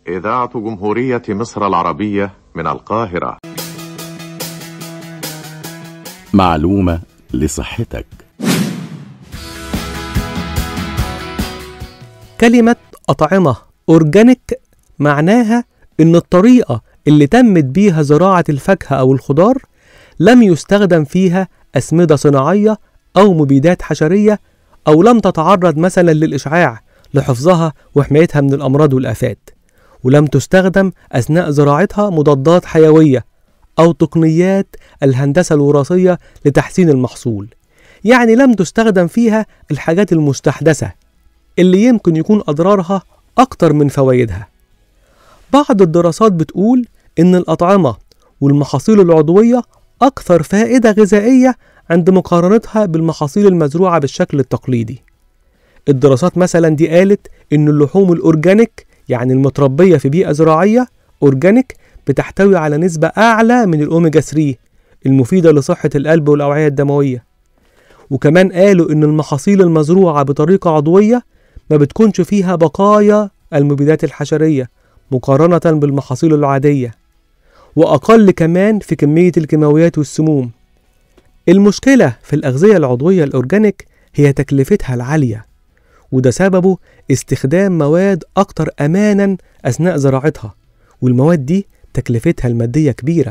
إذاعة جمهورية مصر العربية من القاهرة معلومة لصحتك كلمة أطعمة أورجانيك معناها إن الطريقة اللي تمت بيها زراعة الفاكهة أو الخضار لم يستخدم فيها أسمدة صناعية أو مبيدات حشرية أو لم تتعرض مثلا للإشعاع لحفظها وحمايتها من الأمراض والآفات ولم تستخدم أثناء زراعتها مضادات حيوية أو تقنيات الهندسة الوراثية لتحسين المحصول يعني لم تستخدم فيها الحاجات المستحدثة اللي يمكن يكون أضرارها أكتر من فوائدها بعض الدراسات بتقول إن الأطعمة والمحاصيل العضوية أكثر فائدة غذائية عند مقارنتها بالمحاصيل المزروعة بالشكل التقليدي الدراسات مثلا دي قالت إن اللحوم الأورجانيك يعني المتربية في بيئة زراعية أورجانيك بتحتوي على نسبة أعلى من الأوميجا 3 المفيدة لصحة القلب والأوعية الدموية وكمان قالوا إن المحاصيل المزروعة بطريقة عضوية ما بتكونش فيها بقايا المبيدات الحشرية مقارنة بالمحاصيل العادية وأقل كمان في كمية الكيماويات والسموم المشكلة في الأغذية العضوية الأورجانيك هي تكلفتها العالية وده سببه استخدام مواد أكتر أمانا أثناء زراعتها والمواد دي تكلفتها المادية كبيرة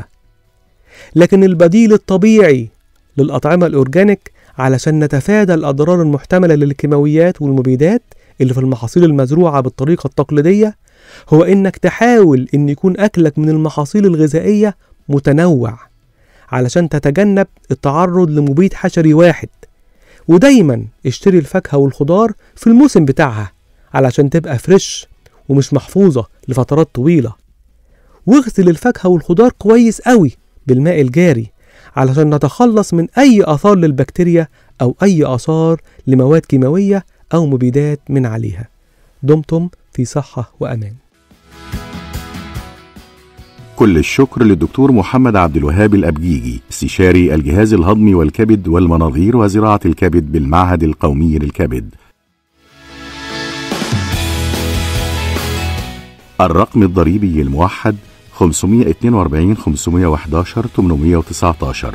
لكن البديل الطبيعي للأطعمة الأورجانيك علشان نتفادى الأضرار المحتملة للكيماويات والمبيدات اللي في المحاصيل المزروعة بالطريقة التقليدية هو إنك تحاول إن يكون أكلك من المحاصيل الغذائية متنوع علشان تتجنب التعرض لمبيد حشري واحد ودايما اشتري الفاكهة والخضار في الموسم بتاعها علشان تبقى فريش ومش محفوظة لفترات طويلة واغسل الفاكهة والخضار كويس قوي بالماء الجاري علشان نتخلص من أي آثار للبكتيريا أو أي آثار لمواد كيماوية أو مبيدات من عليها دمتم في صحة وأمان كل الشكر للدكتور محمد عبد الوهاب الأبجيجي استشاري الجهاز الهضمي والكبد والمناظير وزراعة الكبد بالمعهد القومي للكبد الرقم الضريبي الموحد 542 511 819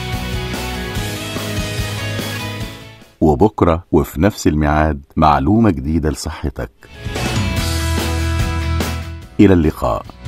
وبكرة وفي نفس الميعاد معلومة جديدة لصحتك إلى اللقاء